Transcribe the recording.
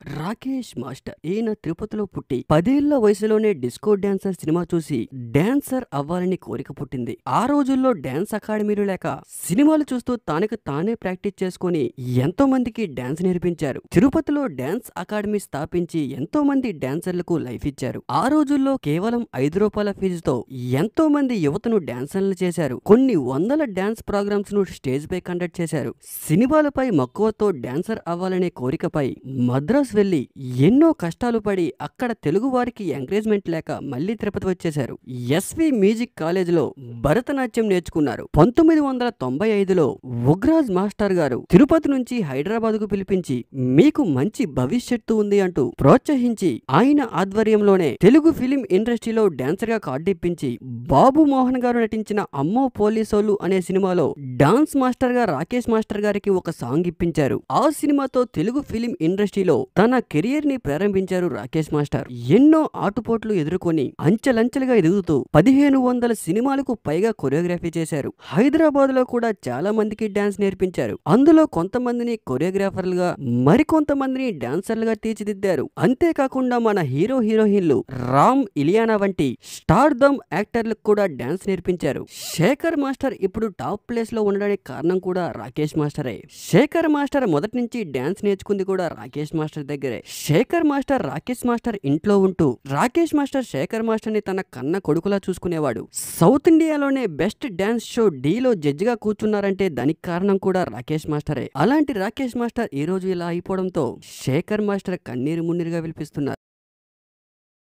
Rakesh master ఈయన తిరుపతిలో పుట్టి పదేళ్ల వయసులోనే డిస్కో డాన్సర్ సినిమా చూసి డాన్సర్ అవ్వాలని కోరిక పుట్టింది ఆ రోజుల్లో డాన్స్ అకాడమీలు లేక సినిమాలు చూస్తూ తానికి తానే ప్రాక్టీస్ చేసుకుని ఎంతో మందికి డాన్స్ నేర్పించారు తిరుపతిలో డాన్స్ అకాడమీ స్థాపించి ఎంతో మంది డాన్సర్లకు లైఫ్ ఇచ్చారు ఆ రోజుల్లో కేవలం ఐదు రూపాయల ఫీజుతో ఎంతో మంది యువతను డాన్సర్లు చేశారు కొన్ని వందల డాన్స్ ప్రోగ్రామ్స్ ను స్టేజ్ పై కండక్ట్ చేశారు సినిమాలపై మక్కువతో డాన్సర్ అవ్వాలనే కోరికపై మద్రాస్ వెళ్లి ఎన్నో కష్టాలు పడి అక్కడ తెలుగు వారికి ఎంకరేజ్మెంట్ లేక మళ్లీ తిరుపతి వచ్చేశారు ఎస్వి మ్యూజిక్ కాలేజీలో భరతనాట్యం నేర్చుకున్నారు పంతొమ్మిది వందల తొంభై ఐదులో ఉగ్రాజ్ మాస్టర్ గారు తిరుపతి నుంచి హైదరాబాద్ కు పిలిపించి మీకు మంచి భవిష్యత్తు ఉంది అంటూ ప్రోత్సహించి ఆయన ఆధ్వర్యంలోనే తెలుగు ఫిలిం ఇండస్ట్రీలో డాన్సర్ గా కార్డిప్పించి బాబు మోహన్ గారు నటించిన అమ్మో పోలీసోలు అనే సినిమాలో డాన్స్ మాస్టర్ గా రాకేష్ మాస్టర్ గారికి ఒక సాంగ్ ఇప్పించారు ఆ సినిమాతో తెలుగు ఫిలిం ఇండస్ట్రీలో తన కెరియర్ ని ప్రారంభించారు రాకేష్ మాస్టర్ ఎన్నో ఆటుపోట్లు ఎదుర్కొని అంచెలంచెలుగా ఎదుగుతూ పదిహేను వందల సినిమాలకు పైగా కొరియోగ్రఫీ చేశారు హైదరాబాద్ లో కూడా చాలా మందికి డాన్స్ నేర్పించారు అందులో కొంతమందిని కొరియోగ్రాఫర్లుగా మరికొంతమందిని డాన్సర్లుగా తీర్చిదిద్దారు అంతేకాకుండా మన హీరో హీరోయిన్లు రామ్ ఇలియానా వంటి స్టార్ దమ్ యాక్టర్లకు కూడా డాన్స్ నేర్పించారు శేఖర్ మాస్టర్ ఇప్పుడు టాప్ ప్లేస్ లో ఉండడానికి కారణం కూడా రాకేష్ మాస్టరే శేఖర్ మాస్టర్ మొదటి నుంచి డాన్స్ నేర్చుకుంది కూడా రాకేష్ మాస్టర్ దగ్గరే శేఖర్ మాస్టర్ రాకేష్ మాస్టర్ ఇంట్లో ఉంటూ రాకేష్ మాస్టర్ శేఖర్ మాస్టర్ ని తన కన్న కొడుకులా చూసుకునేవాడు సౌత్ ఇండియాలోనే బెస్ట్ డాన్స్ షో డీలో జడ్జిగా కూర్చున్నారంటే దానికి కారణం కూడా రాకేష్ మాస్టరే అలాంటి రాకేష్ మాస్టర్ ఈ రోజు ఇలా అయిపోవడంతో శేఖర్ మాస్టర్ కన్నీరు మున్నీరుగా విలిపిస్తున్నారు